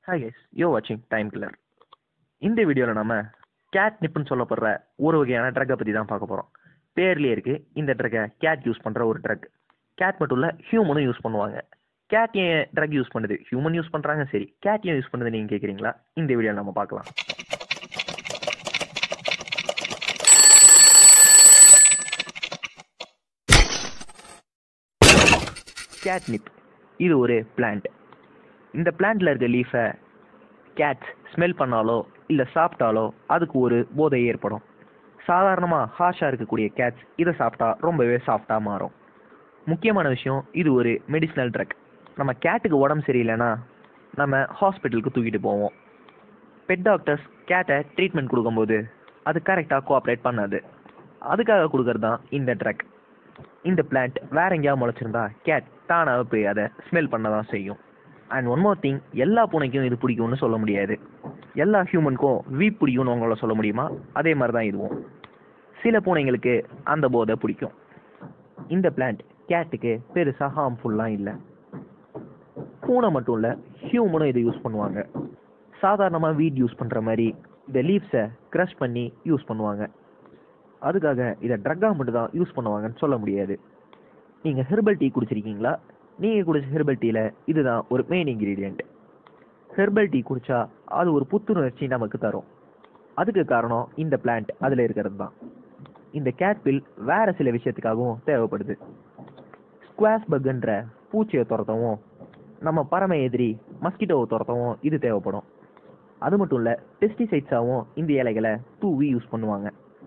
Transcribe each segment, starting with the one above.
hi guys யோ வாட்சிங் time killer இந்த வீடியோவில் நம்ம கேட் நிப்புன்னு சொல்லப்படுற ஒரு வகையான ட்ரக்கை பற்றி தான் பார்க்க போகிறோம் பேர்லேயே இருக்குது இந்த ட்ரக்கை கேட் யூஸ் பண்ணுற ஒரு ட்ரக் கேட் மட்டும் இல்லை ஹியூமனும் யூஸ் பண்ணுவாங்க கேட் ஏன் ட்ரக் யூஸ் பண்ணுது ஹியூமன் யூஸ் பண்ணுறாங்க சரி கேட் ஏன் யூஸ் பண்ணுது நீங்கள் கேட்குறீங்களா இந்த வீடியோவில் நம்ம பார்க்கலாம் கேட்னிப் இது ஒரு பிளான்ட் இந்த பிளான்ட்ல இருக்க லீஃபை கேட்ஸ் ஸ்மெல் பண்ணாலோ இல்லை சாப்பிட்டாலோ அதுக்கு ஒரு போதை ஏற்படும் சாதாரணமாக ஹாஷாக இருக்கக்கூடிய கேட்ஸ் இதை சாப்பிட்டா ரொம்பவே சாஃப்டாக மாறும் முக்கியமான விஷயம் இது ஒரு மெடிசினல் ட்ரக் நம்ம கேட்டுக்கு உடம்பு சரியில்லைன்னா நம்ம ஹாஸ்பிட்டலுக்கு தூக்கிட்டு போவோம் பெட் டாக்டர்ஸ் கேட்டை ட்ரீட்மெண்ட் கொடுக்கும்போது அது கரெக்டாக கோஆப்ரேட் பண்ணாது அதுக்காக கொடுக்கறது தான் இந்த ட்ரக் இந்த பிளான்ட் வேற எங்கேயாவது முளைச்சிருந்தா கேட் தானாக போய் அதை ஸ்மெல் பண்ண தான் செய்யும் அண்ட் ஒன் மோர் திங் எல்லா பூனைக்கும் இது பிடிக்கும்னு சொல்ல முடியாது எல்லா ஹியூமனுக்கும் வீ பிடிக்கும்னு உங்களால் சொல்ல முடியுமா அதே மாதிரி தான் இதுவும் சில பூனைங்களுக்கு அந்த போதை பிடிக்கும் இந்த பிளான்ட் கேட்டுக்கு பெருசாக ஹார்ம்ஃபுல்லாம் இல்லை பூனை மட்டும் இல்லை ஹியூமனும் இதை யூஸ் பண்ணுவாங்க சாதாரணமாக வீட் யூஸ் பண்ணுற மாதிரி இந்த லீவ்ஸை க்ரஷ் பண்ணி யூஸ் பண்ணுவாங்க அதுக்காக இதை ட்ரக்காக மட்டும் தான் யூஸ் பண்ணுவாங்கன்னு சொல்ல முடியாது நீங்கள் ஹெர்பல் டீ குடிச்சிருக்கீங்களா நீங்கள் குடிச்ச ஹெர்பல் டீயில் இதுதான் ஒரு மெயின் இன்க்ரீடியண்ட் ஹெர்பல் டீ குடிச்சா அது ஒரு புத்துணர்ச்சி நமக்கு தரும் அதுக்கு காரணம் இந்த பிளான்ட் அதில் இருக்கிறது தான் இந்த கேட்பில் வேற சில விஷயத்துக்காகவும் தேவைப்படுது ஸ்குவாஷ் பக்குன்ற பூச்சியை துரத்தவும் நம்ம பறமை எதிரி மஸ்கிட்டோவை துரத்தவும் இது தேவைப்படும் அது மட்டும் இல்லை பெஸ்டிசைட்ஸாகவும் இந்த இலைகளை தூவி யூஸ் பண்ணுவாங்க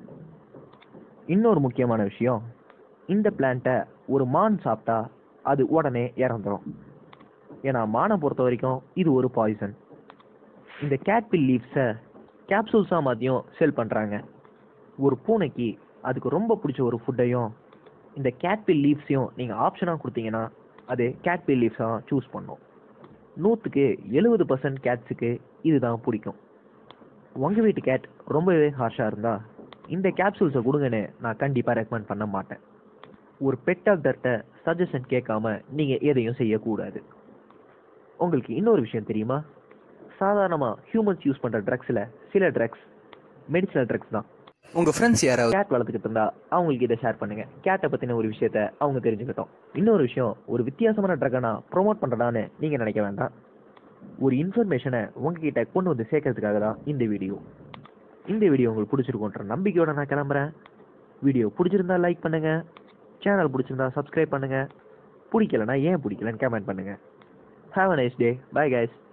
இன்னொரு முக்கியமான விஷயம் இந்த பிளான்ட்டை ஒரு மான் சாப்பிட்டா அது உடனே இறந்துடும் ஏன்னா மானை பொறுத்த வரைக்கும் இது ஒரு பாய்சன் இந்த கேட்பில் லீவ்ஸை கேப்சூல்ஸாக மாற்றியும் செல் பண்ணுறாங்க ஒரு பூனைக்கு அதுக்கு ரொம்ப பிடிச்ச ஒரு ஃபுட்டையும் இந்த கேட்பில் லீவ்ஸையும் நீங்கள் ஆப்ஷனாக கொடுத்தீங்கன்னா அது கேட்பில் லீவ்ஸாக சூஸ் பண்ணும் நூற்றுக்கு எழுபது பர்சன்ட் கேட்ஸுக்கு இதுதான் பிடிக்கும் உங்கள் வீட்டு கேட் ரொம்பவே ஹார்ஷாக இருந்தால் இந்த கேப்சூல்ஸை கொடுங்கன்னு நான் கண்டிப்பாக ரெக்கமெண்ட் பண்ண மாட்டேன் ஒரு பெட் டாக்டர்கிட்ட சஜஷன் கேட்காம நீங்கள் எதையும் செய்யக்கூடாது உங்களுக்கு இன்னொரு விஷயம் தெரியுமா சாதாரணமாக ஹியூமன்ஸ் யூஸ் பண்ணுற ட்ரக்ஸில் சில ட்ரக்ஸ் மெடிசனல் ட்ரக்ஸ் தான் உங்க ஃப்ரெண்ட்ஸ் யாராவது கேட் வளர்த்துக்கிட்டு இருந்தா அவங்களுக்கு இதை ஷேர் பண்ணுங்க கேட்டை பற்றின ஒரு விஷயத்த அவங்க தெரிஞ்சுக்கிட்டோம் இன்னொரு விஷயம் ஒரு வித்தியாசமான ட்ரக்கை நான் ப்ரொமோட் பண்ணுறதான்னு நீங்கள் நினைக்க வேண்டாம் ஒரு இன்ஃபர்மேஷனை உங்ககிட்ட கொண்டு வந்து சேர்க்கறதுக்காக தான் இந்த வீடியோ இந்த வீடியோ உங்களுக்கு பிடிச்சிருக்குன்ற நம்பிக்கையோட நான் கிளம்புறேன் வீடியோ பிடிச்சிருந்தா லைக் பண்ணுங்க சேனல் பிடிச்சிருந்தா சப்ஸ்கிரைப் பண்ணுங்க பிடிக்கலனா ஏன் பிடிக்கலன்னு கமெண்ட் பண்ணுங்க have a nice day bye guys